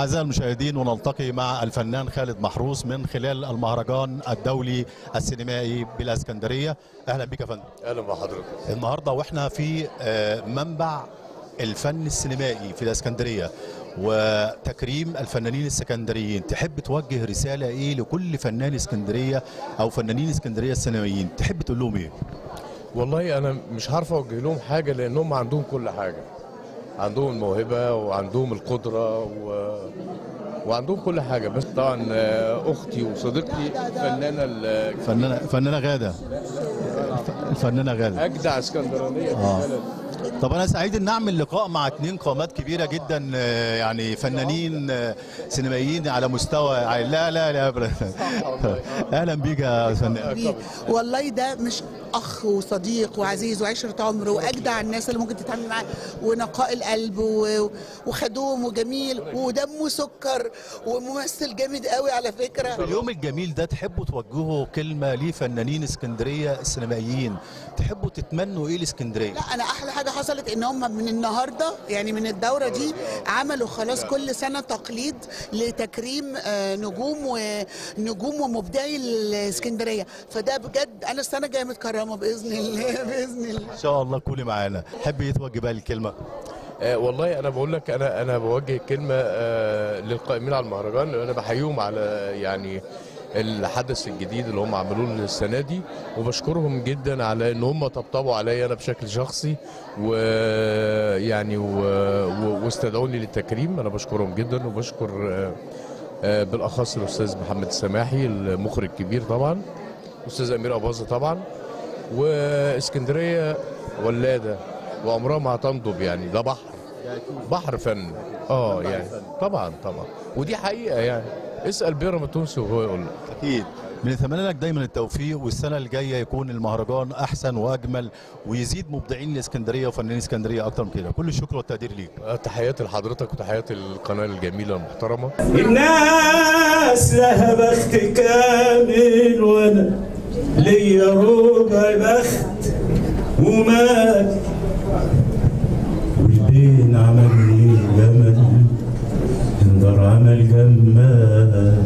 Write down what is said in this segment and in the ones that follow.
أعزائي المشاهدين ونلتقي مع الفنان خالد محروس من خلال المهرجان الدولي السينمائي بالاسكندرية أهلا بك يا فندم اهلا بحضرتك النهاردة وإحنا في آه، منبع الفن السينمائي في الاسكندرية وتكريم الفنانين الاسكندريين تحب توجه رسالة إيه لكل فنان اسكندرية أو فنانين اسكندرية السينمائيين تحب تقول لهم إيه؟ والله انا مش عارف اوجه لهم حاجه لانهم عندهم كل حاجه عندهم الموهبه وعندهم القدره و... وعندهم كل حاجه بس طبعا آه، اختي وصديقتي الفنانه ال- فنانة فنانة غادة الفنانة غادة اجدع اسكندرانيه في آه. البلد طب انا سعيد ان اعمل لقاء مع اتنين قامات كبيره جدا آه، يعني فنانين آه، سينمائيين على مستوى لا لا لا أبدا. اهلا بيك يا فنان بيه. والله ده مش اخ وصديق وعزيز وعشره عمر واجدع الناس اللي ممكن تتعامل معاه ونقاء القلب و- وخدوم وجميل ودمه سكر وممثل جامد قوي على فكره في اليوم الجميل ده تحبوا توجهوا كلمه لفنانين اسكندريه السينمائيين تحبوا تتمنوا ايه لاسكندريه لا انا احلى حاجه حصلت ان هم من النهارده يعني من الدوره دي عملوا خلاص كل سنه تقليد لتكريم آه، نجوم ونجوم ومبدعي الاسكندريه فده بجد انا السنه الجايه متكرمه باذن الله باذن الله ان شاء الله كوني معانا حب يتوجه بقى الكلمه آه والله انا بقول لك انا انا بوجه كلمه آه للقائمين على المهرجان انا بحييهم على يعني الحدث الجديد اللي هم عملوه السنه دي وبشكرهم جدا على ان هم طبطبوا عليا انا بشكل شخصي ويعني و... و... واستدعوني للتكريم انا بشكرهم جدا وبشكر آه، آه، بالاخص الاستاذ محمد السماحي المخرج الكبير طبعا الاستاذ امير اباظه طبعا واسكندريه ولاده وعمرها ما هتنضب يعني ده بحر بحر فن اه يعني طبعا طبعا ودي حقيقه يعني اسال بيرم التونسي وهو يقول لك اكيد بنتمنى لك دايما التوفيق والسنه الجايه يكون المهرجان احسن واجمل ويزيد مبدعين الاسكندريه وفنانين اسكندريه اكتر من كده كل الشكر والتقدير ليك آه، تحياتي لحضرتك وتحياتي للقناه الجميله المحترمه الناس لها بخت كامل وانا ليا ربع بخت ومال والبين عملني جمل انظر عمل جمال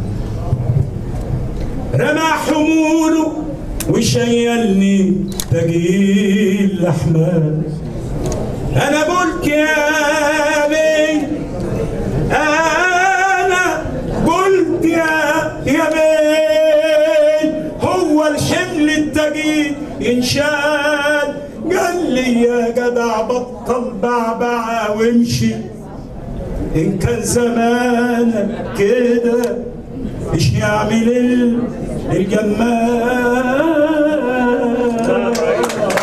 رمى حموله وشيلني تجيل الاحمال انا قلت يا بيه انا قلت يا يا بيه هو الحمل التقيل ينشال قال لي يا جدع بطل بعبعة وامشي ان كان زمانك كده ايش يعمل ال- الجمال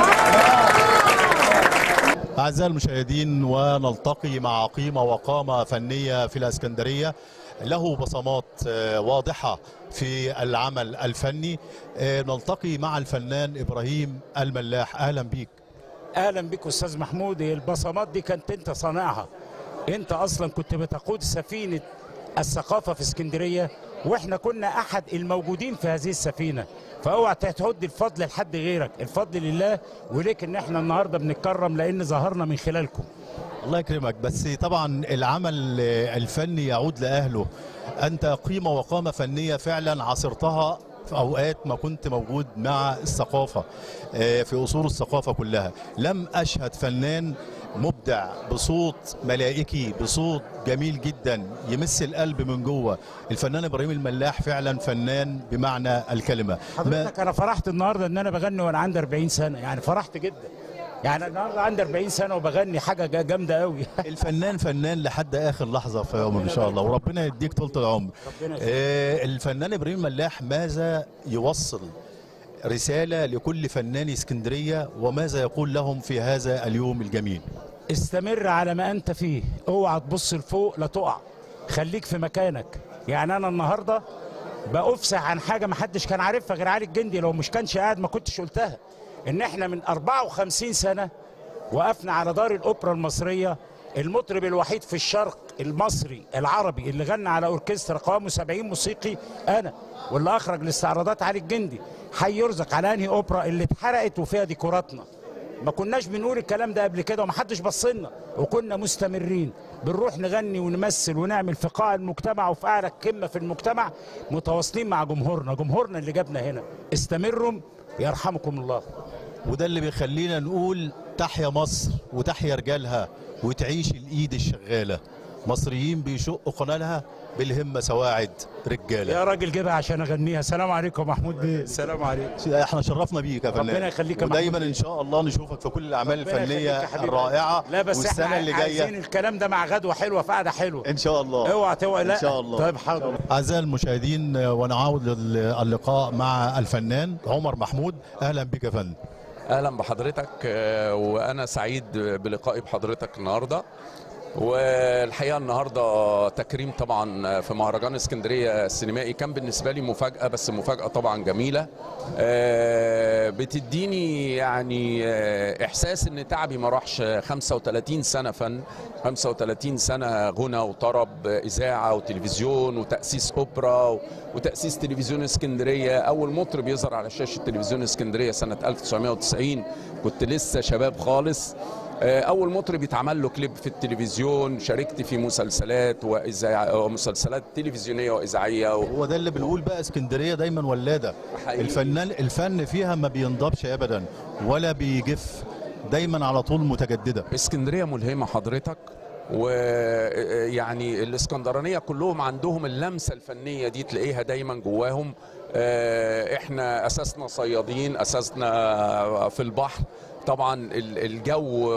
أعزائي المشاهدين ونلتقي مع قيمة وقامة فنية في الإسكندرية له بصمات آه، واضحة في العمل الفني آه، نلتقي مع الفنان إبراهيم الملاح أهلا بيك اهلا بك استاذ محمود البصمات دي كانت انت صانعها انت اصلا كنت بتقود سفينه الثقافه في اسكندريه واحنا كنا احد الموجودين في هذه السفينه فاوعى تهد الفضل لحد غيرك الفضل لله وليك ان احنا النهارده بنتكرم لان ظهرنا من خلالكم الله يكرمك بس طبعا العمل آه، الفني يعود لأهله أنت قيمة وقامة فنية فعلا عاصرتها في أوقات ما كنت موجود مع الثقافة آه، في أصول الثقافة كلها لم أشهد فنان مبدع بصوت ملائكي بصوت جميل جدا يمس القلب من جوه الفنان إبراهيم الملاح فعلا فنان بمعنى الكلمة ما حضرتك انا فرحت النهارده ان انا بغني وانا عندي 40 سنه يعني فرحت جدا يعني النهارده عندي 40 سنه وبغني حاجه جا- جامده قوي الفنان فنان لحد اخر لحظه في عمره ان شاء الله وربنا يديك طول العمر ربنا يخليك. آه الفنان ابراهيم ملاح ماذا يوصل رساله لكل فنان اسكندريه وماذا يقول لهم في هذا اليوم الجميل استمر على ما انت فيه اوعى تبص لفوق لا تقع خليك في مكانك يعني انا النهارده بافصح عن حاجه ما حدش كان عارفها غير علي الجندي لو مش كانش قاعد ما كنتش قلتها ان احنا من 54 سنه وقفنا على دار الاوبرا المصريه المطرب الوحيد في الشرق المصري العربي اللي غنى على اوركسترا قوامه 70 موسيقي انا واللي اخرج الاستعراضات علي الجندي حي يرزق على انهي اوبرا اللي اتحرقت وفيها ديكوراتنا ما كناش بنقول الكلام ده قبل كده ومحدش بصلنا وكنا مستمرين بنروح نغني ونمثل ونعمل في قاع المجتمع وفي اعلى قمه في المجتمع متواصلين مع جمهورنا جمهورنا اللي جابنا هنا استمروا يرحمكم الله وده اللي بيخلينا نقول تحيا مصر وتحيا رجالها وتعيش الايد الشغاله مصريين بيشقوا قنالها بالهمه سواعد رجاله يا راجل جيبها عشان اغنيها سلام عليكم محمود بيه سلام عليكم احنا شرفنا بيك يا فنان ربنا يخليك يا ودايما محمود. ان شاء الله نشوفك في كل الاعمال ربنا يخليك الفنيه يا حبيبي. الرائعه لا بس والسنه احنا اللي عايزين جايه الكلام ده مع غدوه حلوه في قعده حلوه ان شاء الله اوعى توعى لا ان شاء الله طيب حاضر اعزائي المشاهدين ونعود للقاء مع الفنان عمر محمود اهلا بك يا فندم اهلا بحضرتك آه، وانا سعيد بلقائي بحضرتك النهارده والحقيقه النهارده تكريم طبعا في مهرجان اسكندريه السينمائي كان بالنسبه لي مفاجاه بس مفاجاه طبعا جميله آه، بتديني يعني آه، احساس ان تعبي ما راحش 35 سنه فن 35 سنه غنى وطرب اذاعه وتلفزيون وتاسيس اوبرا وتاسيس تلفزيون اسكندريه اول مطرب يظهر على شاشه تلفزيون اسكندريه سنه 1990 كنت لسه شباب خالص آه، اول مطرب يتعمل له كليب في التلفزيون شاركت في مسلسلات واذاعه ومسلسلات تلفزيونيه واذاعيه و... هو ده اللي بنقول بقى اسكندريه دايما ولاده حقيقي. الفنان الفن فيها ما بينضبش ابدا ولا بيجف دايما على طول متجدده اسكندريه ملهمه حضرتك ويعني الاسكندرانيه كلهم عندهم اللمسه الفنيه دي تلاقيها دايما جواهم آه، احنا اساسنا صيادين اساسنا في البحر طبعا ال- الجو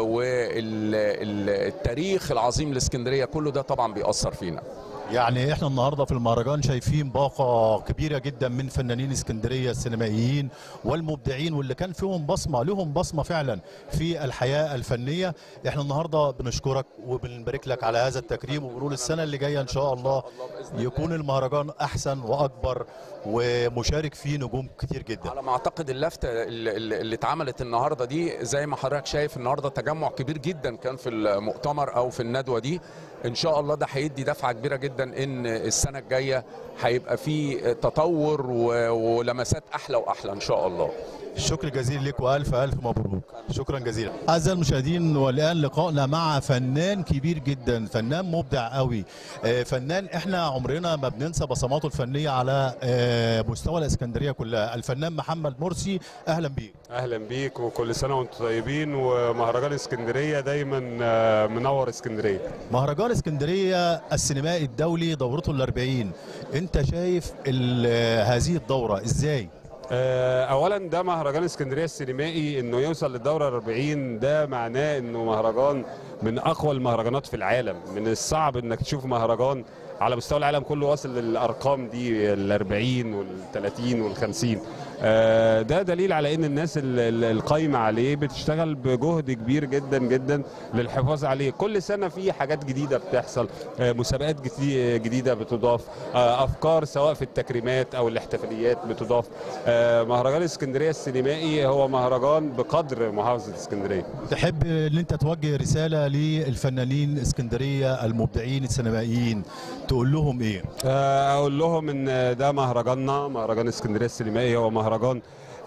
والتاريخ العظيم لاسكندريه كله ده طبعا بيأثر فينا يعني احنا النهارده في المهرجان شايفين باقه كبيره جدا من فنانين اسكندريه السينمائيين والمبدعين واللي كان فيهم بصمه لهم بصمه فعلا في الحياه الفنيه احنا النهارده بنشكرك وبنبارك لك على هذا التكريم وبنقول السنه اللي جايه ان شاء الله يكون المهرجان احسن واكبر ومشارك فيه نجوم كتير جدا على ما اعتقد اللفته اللي, اللي اللي اتعملت النهارده دي زي ما حضرتك شايف النهارده تجمع كبير جدا كان في المؤتمر او في الندوه دي ان شاء الله ده هيدي دفعه كبيره جدا ان السنه الجايه هيبقى في تطور و- ولمسات احلى واحلى ان شاء الله شكر جزيل لك والف الف مبروك شكرا جزيلا اعزائي المشاهدين والان لقائنا مع فنان كبير جدا فنان مبدع قوي آه، فنان احنا عمرنا ما بننسى بصماته الفنيه على آه، مستوى الاسكندريه كلها الفنان محمد مرسي اهلا بيك اهلا بيك وكل سنه وانتم طيبين ومهرجان اسكندريه دايما آه، منور اسكندريه مهرجان اسكندريه السينمائي الدولي دورته الأربعين انت شايف ال- هذه الدوره ازاي آه، اولا ده مهرجان اسكندريه السينمائي انه يوصل للدوره 40 ده معناه انه مهرجان من اقوى المهرجانات في العالم من الصعب انك تشوف مهرجان على مستوى العالم كله واصل للارقام دي ال 40 وال 30 وال 50 آه، ده دليل على ان الناس ال- ال- القايمه عليه بتشتغل بجهد كبير جدا جدا للحفاظ عليه كل سنه في حاجات جديده بتحصل آه، مسابقات جدي- جديده بتضاف آه، افكار سواء في التكريمات او الاحتفاليات بتضاف آه، مهرجان اسكندريه السينمائي هو مهرجان بقدر محافظه اسكندريه تحب ان انت توجه رساله للفنانين اسكندريه المبدعين السينمائيين تقول لهم ايه آه، اقول لهم ان ده مهرجاننا مهرجان اسكندريه السينمائي هو مهرجان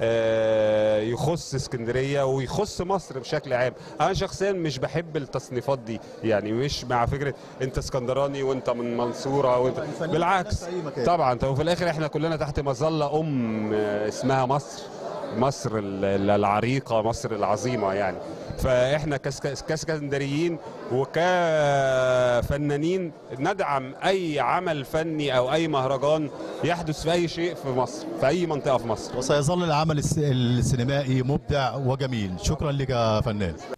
آه، يخص اسكندريه ويخص مصر بشكل عام انا شخصيا مش بحب التصنيفات دي يعني مش مع فكره انت اسكندراني وانت من منصوره وانت بالعكس في أي مكان. طبعا طب وفي الاخر احنا كلنا تحت مظله ام آه، اسمها مصر مصر ال- ال- العريقه مصر العظيمه يعني فاحنا كاسك- كاسكندريين وكفنانين ندعم اي عمل فني او اي مهرجان يحدث في اي شيء في مصر في اي منطقه في مصر وسيظل العمل الس- السينمائي مبدع وجميل شكرا لك يا فنان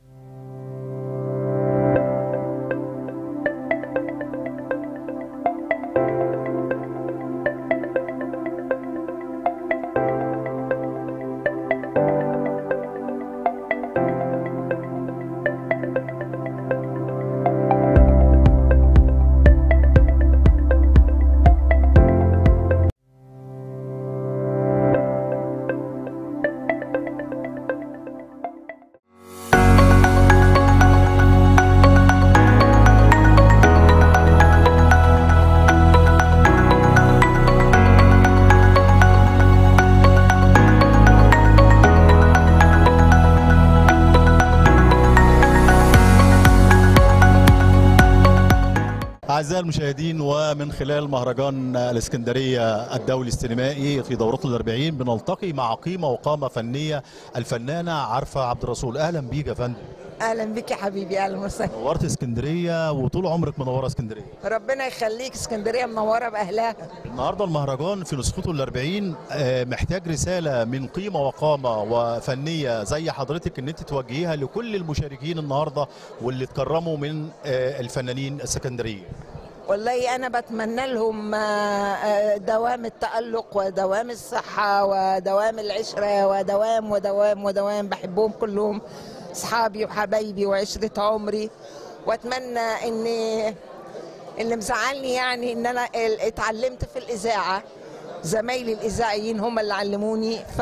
أعزائي المشاهدين ومن خلال مهرجان الإسكندرية الدولي السينمائي في دورته الأربعين بنلتقي مع قيمة وقامة فنية الفنانة عارفة عبد الرسول أهلا بيك يا فندم اهلا بك يا حبيبي اهلا وسهلا نورت اسكندرية وطول عمرك منورة اسكندرية ربنا يخليك اسكندريه منوره باهلها النهاردة المهرجان في نسخته الأربعين آه، محتاج رسالة من قيمة وقامة وفنية زي حضرتك ان انت توجهيها لكل المشاركين النهاردة واللي اتكرموا من آه، الفنانين السكندريين والله انا بتمنى لهم آه، آه، دوام التالق ودوام الصحه ودوام العشره ودوام ودوام ودوام بحبهم كلهم اصحابي وحبايبي وعشره عمري واتمنى ان اللي مزعلني يعني ان انا ال- اتعلمت في الاذاعه زمايلي الاذاعيين هم اللي علموني ف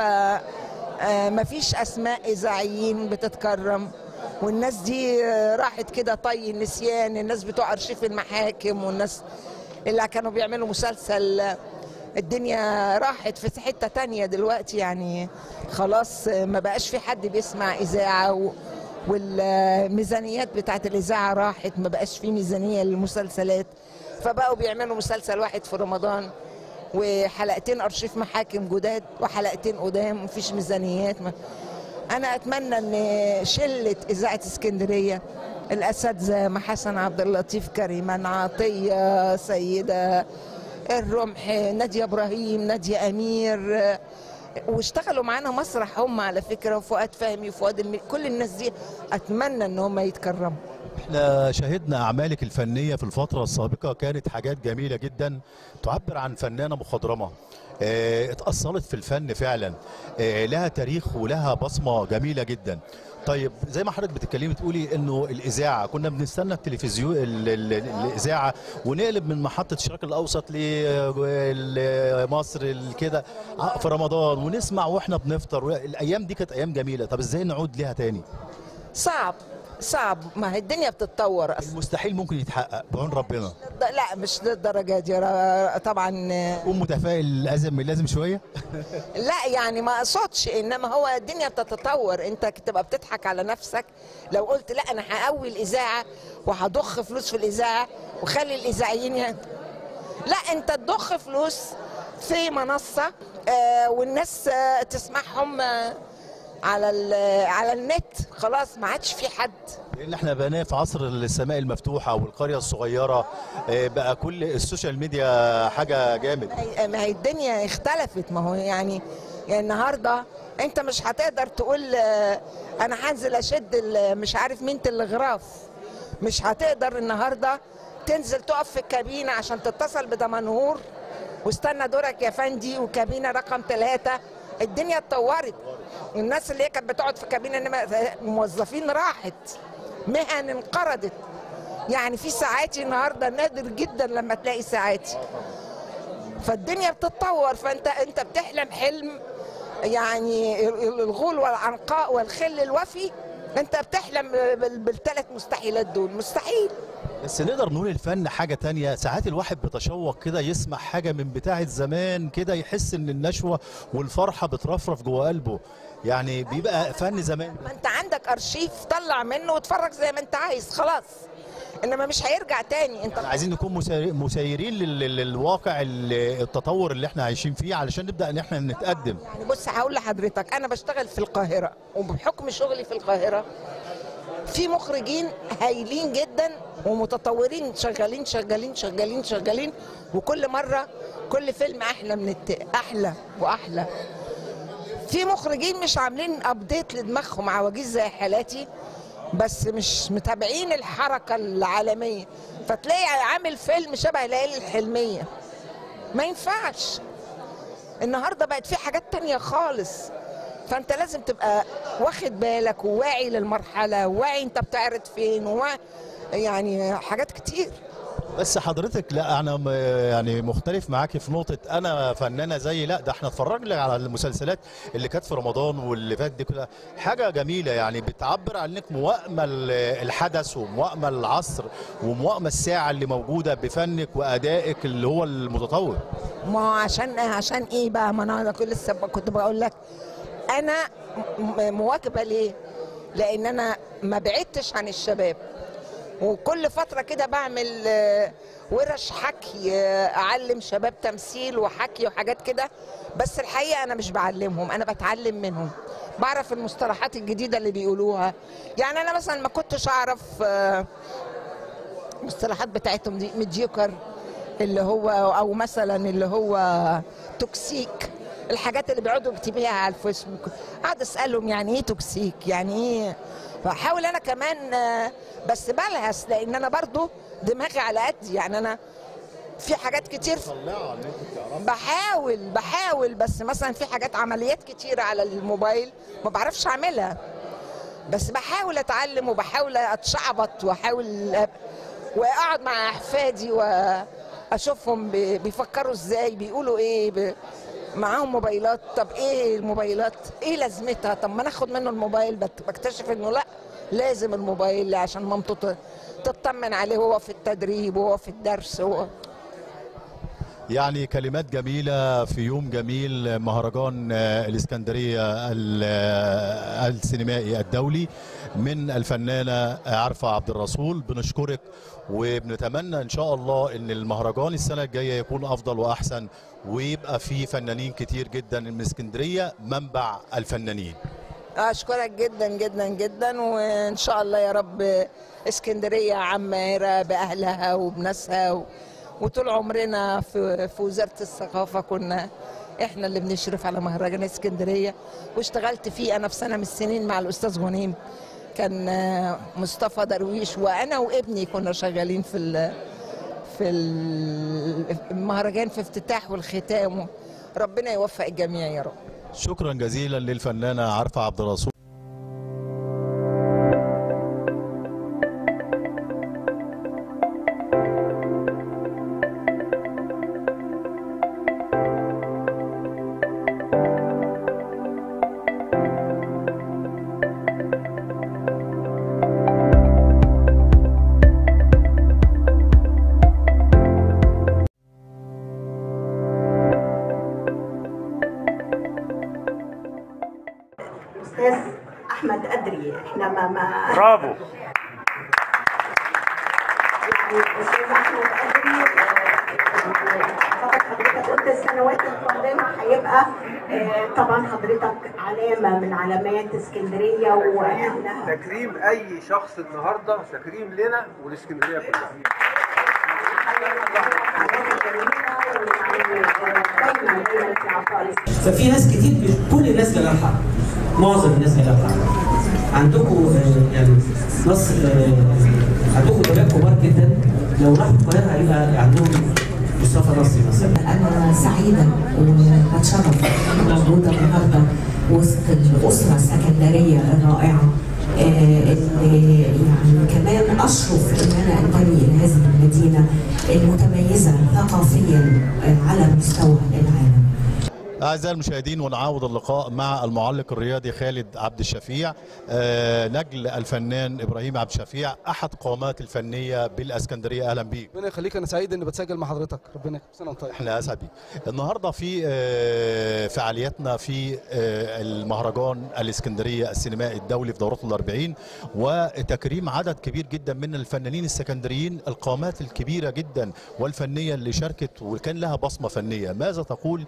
آه، مفيش اسماء اذاعيين بتتكرم والناس دي آه، راحت كده طي النسيان الناس بتوع ارشيف المحاكم والناس اللي كانوا بيعملوا مسلسل آه، الدنيا راحت في حتة تانية دلوقتي يعني خلاص آه، ما بقاش في حد بيسمع إذاعة و- والميزانيات بتاعت الإذاعة راحت ما بقاش في ميزانية للمسلسلات فبقوا بيعملوا مسلسل واحد في رمضان وحلقتين أرشيف محاكم جداد وحلقتين قدام مفيش ميزانيات ما أنا أتمنى إن شلة إذاعة اسكندرية الأساتذة محسن عبد اللطيف كريمان عطية سيدة الرمح نادية إبراهيم نادية أمير آه، واشتغلوا معانا مسرح هم على فكرة وفؤاد فهمي وفؤاد المي... كل الناس دي أتمنى إن هم يتكرموا احنا شاهدنا اعمالك الفنيه في الفتره السابقه كانت حاجات جميله جدا تعبر عن فنانه مخضرمه اه اتاصلت في الفن فعلا اه لها تاريخ ولها بصمه جميله جدا طيب زي ما حضرتك بتتكلمي تقولي انه الاذاعه كنا بنستنى التلفزيون ال- ال- الاذاعه ونقلب من محطه الشرق الاوسط لمصر كده في رمضان ونسمع واحنا بنفطر الايام دي كانت ايام جميله طب ازاي نعود ليها تاني صعب صعب ما هي الدنيا بتتطور أصلا المستحيل ممكن يتحقق بعون ربنا لا مش للدرجة دي را- طبعا آه، قوم متفائل لازم من لازم شويه لا يعني ما اقصدش انما هو الدنيا بتتطور انت تبقى بتضحك على نفسك لو قلت لا انا هقوي الاذاعه وهضخ فلوس في الاذاعه وخلي الاذاعيين ي... لا انت تضخ فلوس في منصه آه والناس آه تسمعهم آه على ال- على النت خلاص ما عادش في حد لان احنا بقينا في عصر السماء المفتوحه والقريه الصغيره آه، بقى كل السوشيال ميديا حاجه جامد هي- ما هي الدنيا اختلفت ما هو يعني يعني النهارده انت مش هتقدر تقول آه، انا هنزل اشد ال- مش عارف مين الغراف مش هتقدر النهارده تنزل تقف في الكابينه عشان تتصل بدمنهور واستنى دورك يا فندي وكابينه رقم ثلاثة الدنيا اتطورت الناس اللي هي كانت بتقعد في كابينه انما موظفين راحت مهن انقرضت يعني في ساعاتي النهارده نادر جدا لما تلاقي ساعاتي فالدنيا بتتطور فانت انت بتحلم حلم يعني الغول والعنقاء والخل الوفي انت بتحلم بالثلاث مستحيلات دول مستحيل بس نقدر نقول الفن حاجه تانية ساعات الواحد بيتشوق كده يسمع حاجه من بتاعه زمان كده يحس ان النشوه والفرحه بترفرف جوه قلبه يعني بيبقى فن زمان ما انت عندك ارشيف طلع منه واتفرج زي ما انت عايز خلاص انما مش هيرجع تاني انت عايزين نكون مسير- مسيرين لل- لل- للواقع ال- التطور اللي احنا عايشين فيه علشان نبدا ان احنا نتقدم يعني بص هقول لحضرتك انا بشتغل في القاهره وبحكم شغلي في القاهره في مخرجين هايلين جدا ومتطورين شغالين شغالين شغالين شغالين وكل مره كل فيلم احلى من الت... احلى واحلى في مخرجين مش عاملين ابديت لدماغهم عواجيز زي حالاتي بس مش متابعين الحركه العالميه فتلاقي عامل فيلم شبه ليالي الحلميه ما ينفعش النهارده بقت في حاجات تانية خالص فانت لازم تبقى واخد بالك وواعي للمرحله وواعي انت بتعرض فين ووا... يعني حاجات كتير بس حضرتك لا انا م- يعني مختلف معاكي في نقطه انا فنانه زي لا ده احنا اتفرجنا على المسلسلات اللي كانت في رمضان واللي فات دي كلها حاجه جميله يعني بتعبر عنك موائمه ال- الحدث وموائمه العصر وموائمه الساعه اللي موجوده بفنك وادائك اللي هو المتطور ما هو عشان عشان ايه بقى ما انا كل لسه كنت بقول لك انا م- مواكبه ليه لان انا ما بعدتش عن الشباب وكل فترة كده بعمل آه، ورش حكي آه، أعلم شباب تمثيل وحكي وحاجات كده بس الحقيقة أنا مش بعلمهم أنا بتعلم منهم بعرف المصطلحات الجديدة اللي بيقولوها يعني أنا مثلا ما كنتش أعرف آه، المصطلحات بتاعتهم دي ميديوكر اللي هو او مثلا اللي هو توكسيك الحاجات اللي بيقعدوا يكتبوها على الفيسبوك قاعد اسالهم يعني ايه توكسيك يعني ايه فحاول انا كمان آه، بس بلهس لان انا برضو دماغي على قدي يعني انا في حاجات كتير بحاول بحاول بس مثلا في حاجات عمليات كتيرة على الموبايل ما بعرفش اعملها بس بحاول اتعلم وبحاول اتشعبط واحاول أب- واقعد مع احفادي واشوفهم بي- بيفكروا ازاي بيقولوا ايه ب... معاهم موبايلات طب ايه الموبايلات ايه لازمتها طب ما ناخد منه الموبايل بت- بكتشف انه لا لازم الموبايل عشان مامته ت- تطمن عليه وهو في التدريب وهو في الدرس وهو يعني كلمات جميلة في يوم جميل مهرجان آه، الإسكندرية ال- آه، السينمائي الدولي من الفنانة عرفة عبد الرسول بنشكرك وبنتمنى إن شاء الله إن المهرجان السنة الجاية يكون أفضل وأحسن ويبقى في فنانين كتير جدا من اسكندرية منبع الفنانين اشكرك جدا جدا جدا وان شاء الله يا رب اسكندريه عماره باهلها وبناسها و... وطول عمرنا في في وزاره الثقافه كنا احنا اللي بنشرف على مهرجان اسكندريه واشتغلت فيه انا في سنه من السنين مع الاستاذ غنيم كان آه، مصطفى درويش وانا وابني كنا شغالين في ال... في ال- المهرجان في افتتاح والختام ربنا يوفق الجميع يا رب شكرا جزيلا للفنانة عرفة عبد الرسول استاذ احمد ادري احنا ما ما برافو يعني الاستاذ احمد ادري آه، فقط حضرتك قلت السنوات القادمه هيبقى آه، طبعا حضرتك علامه من علامات اسكندريه واهلها تكريم اي شخص النهارده تكريم لنا والاسكندريه كلها دايما دايما في عطاء ففي ناس كتير كل الناس جالها الحق معظم الناس جالها الحق عندكم آه، يعني نص آه، عندكم شباب كبار جدا لو راحوا القاهره هيبقى عندهم مصطفى نصري مثلا أنا سعيدة وبتشرف إني موجودة النهاردة وسط الأسرة السكندرية الرائعة آه، اللي يعني كمان أشرف إن أنا أنتمي إلى هذه المدينة المتميزة ثقافيا آه، على مستوى العالم أعزائي المشاهدين ونعاود اللقاء مع المعلق الرياضي خالد عبد الشفيع آه، نجل الفنان إبراهيم عبد الشفيع أحد قامات الفنية بالأسكندرية أهلا بيك ربنا يخليك انا سعيد اني بتسجل مع حضرتك ربنا يخليك سنه وأنت طيب احنا اسعد بيك النهارده في آه، فعالياتنا في آه، المهرجان الاسكندريه السينمائي الدولي في دورته الأربعين وتكريم عدد كبير جدا من الفنانين السكندريين القامات الكبيره جدا والفنيه اللي شاركت وكان لها بصمه فنيه ماذا تقول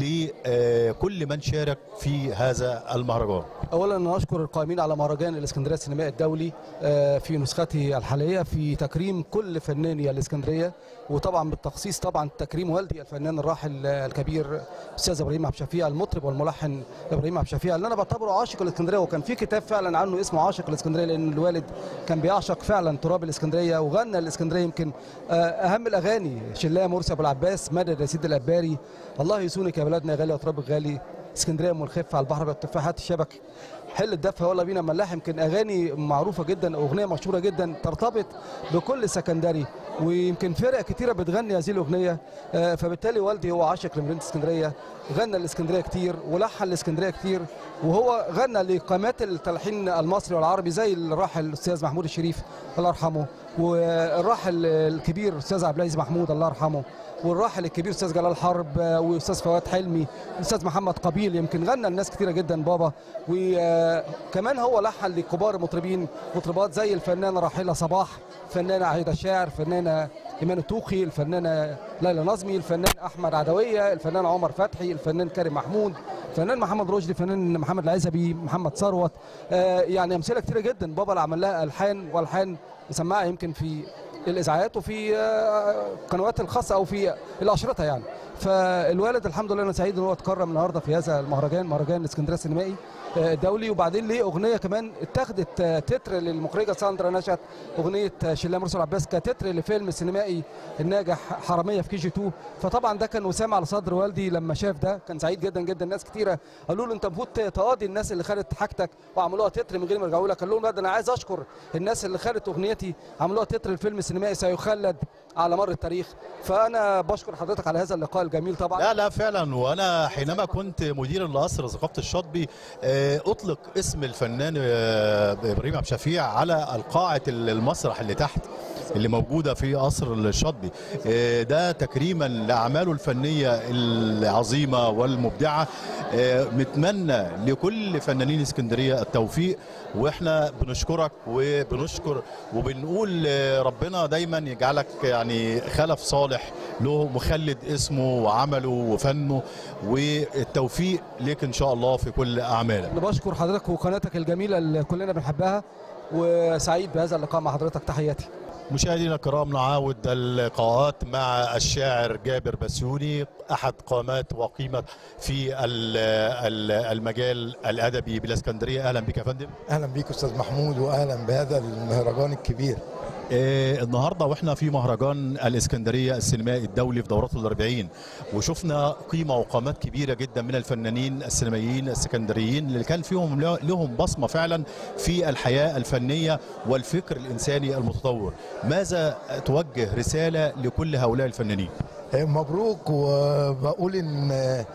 لكل من شارك في هذا المهرجان اولا انا اشكر القائمين على مهرجان الاسكندريه السينمائي الدولي آه، في نسخته الحاليه في تكريم كل فناني الاسكندريه وطبعا بالتخصيص طبعا تكريم والدي الفنان الراحل آه، الكبير استاذ ابراهيم عبد الشفيع المطرب والملحن ابراهيم عبد الشفيع اللي انا بعتبره عاشق الاسكندريه وكان في كتاب فعلا عنه اسمه عاشق الاسكندريه لان الوالد كان بيعشق فعلا تراب الاسكندريه وغنى الاسكندريه يمكن آه، اهم الاغاني شلاه مرسي ابو العباس مدد يا سيدي الاباري الله يسونك يا بلدنا يا غالي وترابك غالي اسكندريه ام الخفه على البحر بالتفاحات الشبك حل الدفه ولا بينا ملاح يمكن اغاني معروفه جدا اغنيه مشهوره جدا ترتبط بكل سكندري ويمكن فرق كتيره بتغني هذه الاغنيه آه، فبالتالي والدي هو عاشق لمدينه اسكندريه غنى الاسكندريه كتير ولحن الاسكندريه كتير وهو غنى لقامات التلحين المصري والعربي زي الراحل الاستاذ محمود الشريف الله يرحمه والراحل الكبير الاستاذ عبد العزيز محمود الله يرحمه والراحل الكبير استاذ جلال حرب آه، واستاذ فؤاد حلمي الاستاذ محمد قبيل يمكن غنى الناس كتيره جدا بابا وكمان هو لحن لكبار مطربين مطربات زي الفنانه راحله صباح الفنانه عايده شاعر الفنانه ايمان التوخي الفنانه ليلى نظمي الفنان احمد عدويه الفنان عمر فتحي الفنان كريم محمود الفنان محمد رشدي الفنان محمد العزبي محمد ثروت آه، يعني امثله كتيره جدا بابا اللي عمل لها الحان والحان مسمعها يمكن في الاذاعات وفي آه، القنوات الخاصه او في الاشرطه يعني فالوالد الحمد لله انا سعيد ان هو اتكرم النهارده في هذا المهرجان مهرجان الاسكندريه السينمائي آه، الدولي وبعدين ليه اغنيه كمان اتخذت آه، تتر للمخرجه ساندرا نشأت اغنيه آه، شلام مرسل عباس كتتر لفيلم السينمائي الناجح حراميه في كي جي 2 فطبعا ده كان وسام على صدر والدي لما شاف ده كان سعيد جدا جدا ناس كتيره قالوا له انت المفروض تقاضي الناس اللي خدت حاجتك وعملوها تتر من غير ما يرجعوا لك قال لهم لا ده انا عايز اشكر الناس اللي خدت اغنيتي عملوها تتر الفيلم السينمائي سيخلد على مر التاريخ فانا بشكر حضرتك على هذا اللقاء الجميل طبعا لا لا فعلا وانا حينما كنت مدير القصر ثقافه الشاطبي آه، اطلق اسم الفنان آه، ابراهيم عبد الشفيع على القاعه المسرح اللي تحت اللي موجوده في قصر الشاطبي آه، ده تكريما لاعماله الفنيه العظيمه والمبدعه آه، متمنى لكل فنانين اسكندريه التوفيق واحنا بنشكرك وبنشكر وبنقول آه، ربنا دايما يجعلك يعني خلف صالح له مخلد اسمه وعمله وفنه والتوفيق ليك ان شاء الله في كل اعمالك انا بشكر حضرتك وقناتك الجميله اللي كلنا بنحبها وسعيد بهذا اللقاء مع حضرتك تحياتي مشاهدينا الكرام نعاود اللقاءات مع الشاعر جابر بسيوني احد قامات وقيمه في ال- ال- المجال الادبي بالاسكندريه اهلا بك يا فندم اهلا بيك استاذ محمود واهلا بهذا المهرجان الكبير آه، النهارده واحنا في مهرجان الاسكندريه السينمائي الدولي في دورته الأربعين وشفنا قيمه وقامات كبيره جدا من الفنانين السينمائيين الاسكندريين اللي كان فيهم له- لهم بصمه فعلا في الحياه الفنيه والفكر الانساني المتطور ماذا توجه رساله لكل هؤلاء الفنانين مبروك وبقول ان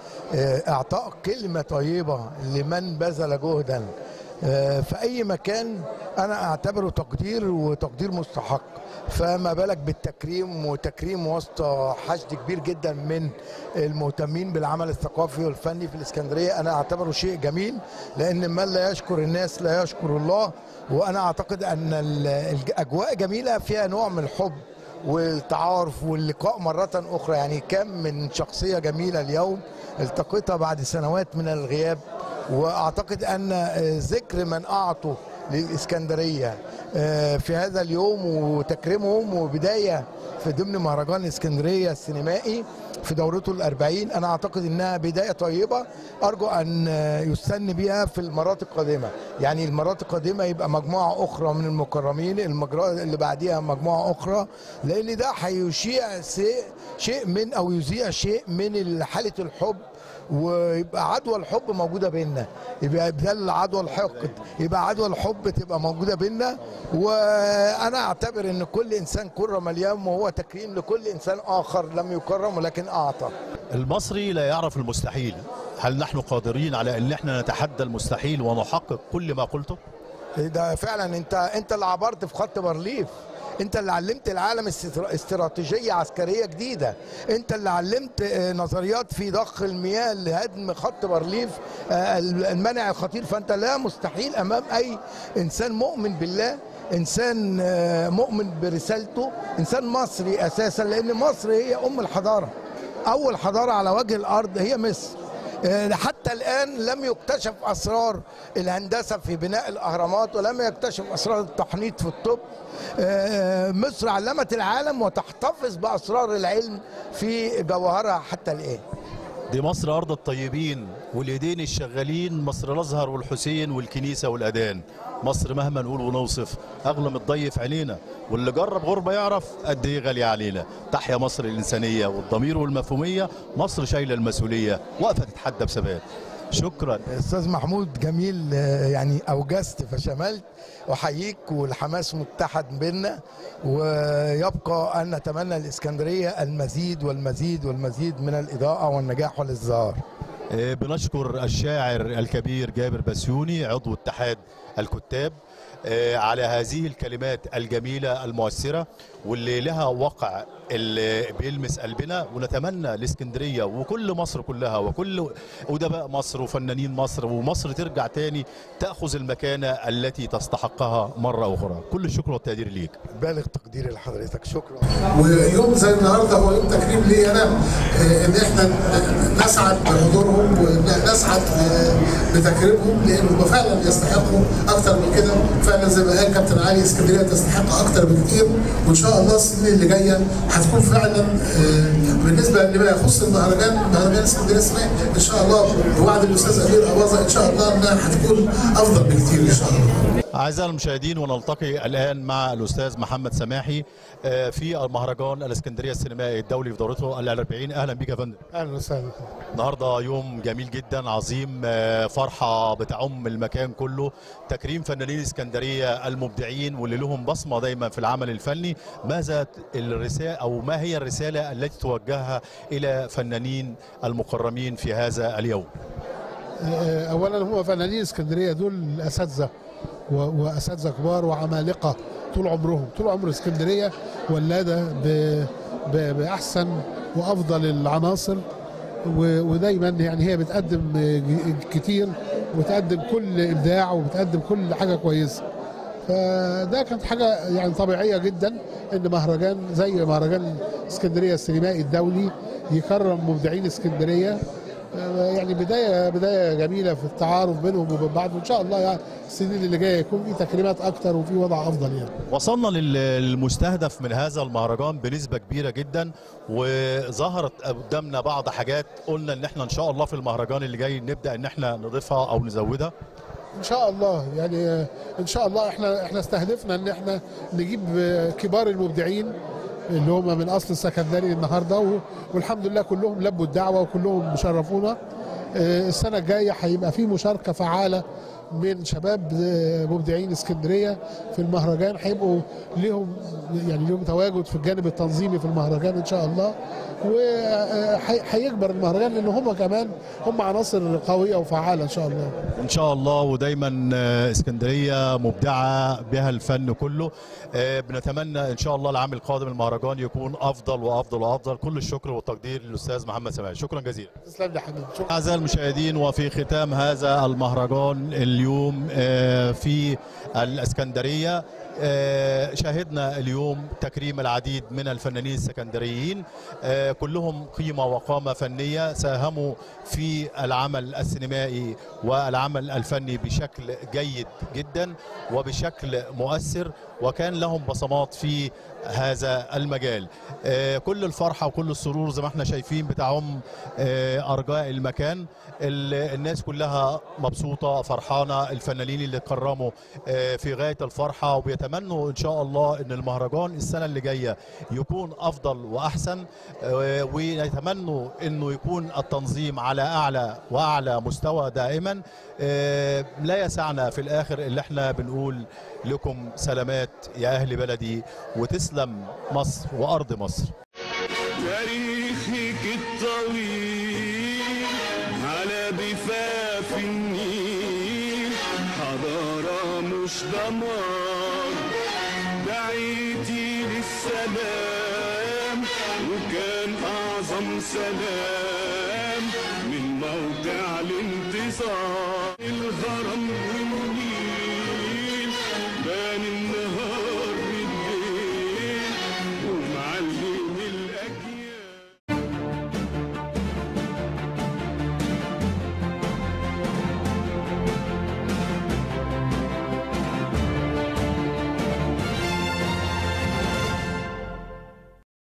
اعطاء كلمه طيبه لمن بذل جهدا في اي مكان انا اعتبره تقدير وتقدير مستحق فما بالك بالتكريم وتكريم وسط حشد كبير جدا من المهتمين بالعمل الثقافي والفني في الاسكندريه انا اعتبره شيء جميل لان من لا يشكر الناس لا يشكر الله وانا اعتقد ان ال- الاجواء جميله فيها نوع من الحب والتعارف واللقاء مرة أخرى يعني كم من شخصية جميلة اليوم التقيتها بعد سنوات من الغياب وأعتقد أن ذكر من أعطوا للإسكندرية في هذا اليوم وتكريمهم وبداية في ضمن مهرجان اسكندرية السينمائي في دورته الأربعين أنا أعتقد أنها بداية طيبة أرجو أن يستن بها في المرات القادمة يعني المرات القادمة يبقى مجموعة أخرى من المكرمين المجرى اللي بعديها مجموعة أخرى لأن ده هيشيع شيء شيء من أو يذيع شيء من حالة الحب ويبقى عدوى الحب موجوده بينا يبقى بدل عدوى الحقد يبقى عدوى الحب تبقى موجوده بينا وانا اعتبر ان كل انسان كرم اليوم وهو تكريم لكل انسان اخر لم يكرم ولكن اعطى المصري لا يعرف المستحيل هل نحن قادرين على ان احنا نتحدى المستحيل ونحقق كل ما قلته ده فعلا انت انت اللي عبرت في خط بارليف انت اللي علمت العالم استر- استراتيجيه عسكريه جديده انت اللي علمت آه، نظريات في ضخ المياه لهدم خط بارليف آه، المنع الخطير فانت لا مستحيل امام اي انسان مؤمن بالله انسان آه، مؤمن برسالته انسان مصري اساسا لان مصر هي ام الحضاره اول حضاره على وجه الارض هي مصر آه، حتى الآن لم يكتشف أسرار الهندسة في بناء الأهرامات ولم يكتشف أسرار التحنيط في الطب آه، مصر علمت العالم وتحتفظ بأسرار العلم في جوهرها حتى الآن دي مصر أرض الطيبين والإيدين الشغالين مصر الأزهر والحسين والكنيسة والأذان مصر مهما نقول ونوصف أغلى من الضيف عينينا واللي جرب غربة يعرف قد إيه غالية علينا تحيا مصر الإنسانية والضمير والمفهومية مصر شايلة المسؤولية واقفة تتحدى بثبات شكرا استاذ محمود جميل آه، يعني اوجزت فشملت احييك والحماس متحد بينا ويبقى ان نتمنى الاسكندريه المزيد والمزيد والمزيد من الاضاءه والنجاح والازدهار آه، بنشكر الشاعر الكبير جابر بسيوني عضو اتحاد الكتاب آه، على هذه الكلمات الجميلة المؤثرة واللي لها وقع اللي بيلمس قلبنا ونتمنى الاسكندرية وكل مصر كلها وكل أدباء مصر وفنانين مصر ومصر ترجع تاني تأخذ المكانة التي تستحقها مرة أخرى كل الشكر والتقدير ليك بالغ تقديري لحضرتك شكرا ويوم زي النهارده هو يوم تكريم لي انا آه، ان احنا نسعد بحضورهم ونسعد آه، بتكريمهم لانهم فعلا يستحقوا اكتر من كده فعلا زي ما قال كابتن علي اسكندريه تستحق اكتر بكتير وان شاء الله السنين اللي جايه هتكون فعلا آه، بالنسبه لما يخص المهرجان مهرجان اسكندريه السنه ان شاء الله بوعد الاستاذ امير اباظه ان شاء الله انها هتكون افضل بكتير ان شاء الله أعزائي المشاهدين ونلتقي الآن مع الأستاذ محمد سماحي آه، في المهرجان الإسكندرية السينمائي الدولي في دورته الأربعين أهلا بك يا فندم اهلا وسهلا النهارده يوم جميل جدا عظيم آه، فرحه بتعم المكان كله تكريم فنانين اسكندريه المبدعين واللي لهم بصمه دايما في العمل الفني ماذا الرساله او ما هي الرساله التي توجهها الى فنانين المكرمين في هذا اليوم آه، اولا هم فنانين اسكندريه دول اساتذه و- واساتذه كبار وعمالقه طول عمرهم طول عمر اسكندريه ولاده ب- ب- باحسن وافضل العناصر و- ودايما يعني هي بتقدم ج- كتير وتقدم كل ابداع وبتقدم كل حاجه كويسه فده كانت حاجه يعني طبيعيه جدا ان مهرجان زي مهرجان اسكندريه السينمائي الدولي يكرم مبدعين اسكندريه آه، يعني بدايه بدايه جميله في التعارف بينهم وبين بعض وان شاء الله يعني السنين اللي جايه يكون في تكريمات اكتر وفي وضع افضل يعني وصلنا لل- للمستهدف من هذا المهرجان بنسبه كبيره جدا وظهرت قدامنا بعض حاجات قلنا ان احنا ان شاء الله في المهرجان اللي جاي نبدا ان احنا نضيفها او نزودها ان شاء الله يعني آه، ان شاء الله احنا احنا استهدفنا ان احنا نجيب آه، كبار المبدعين اللي هم من اصل السكندري النهارده و- والحمد لله كلهم لبوا الدعوه وكلهم شرفونا آه، السنه الجايه هيبقى في مشاركه فعاله من شباب آه، مبدعين اسكندريه في المهرجان هيبقوا ليهم يعني ليهم تواجد في الجانب التنظيمي في المهرجان ان شاء الله وهيكبر المهرجان لان هم كمان هم عناصر قويه وفعاله ان شاء الله ان شاء الله ودايما آه، اسكندريه مبدعه بها الفن كله آه، بنتمنى ان شاء الله العام القادم المهرجان يكون افضل وافضل وافضل كل الشكر والتقدير للاستاذ محمد سماح شكرا جزيلا تسلم لي حبيبي شكرا اعزائي المشاهدين وفي ختام هذا المهرجان اليوم آه، في الاسكندريه آه، شاهدنا اليوم تكريم العديد من الفنانين السكندريين آه، كلهم قيمه وقامه فنيه ساهموا في العمل السينمائي والعمل الفني بشكل جيد جدا وبشكل مؤثر وكان لهم بصمات في هذا المجال آه، كل الفرحه وكل السرور زي ما احنا شايفين بتعم آه، ارجاء المكان ال- الناس كلها مبسوطه فرحانه الفنانين اللي كرموا آه، في غايه الفرحه وبيتمنوا ان شاء الله ان المهرجان السنه اللي جايه يكون افضل واحسن آه، ويتمنوا انه يكون التنظيم على اعلى واعلى مستوى دائما آه، لا يسعنا في الاخر اللي احنا بنقول لكم سلامات يا اهل بلدي وتسلم مصر وارض مصر تاريخك الطويل على ضفاف النيل حضارة مش دمار دعيتي للسلام وكان أعظم سلام من موقع الانتصار الهرم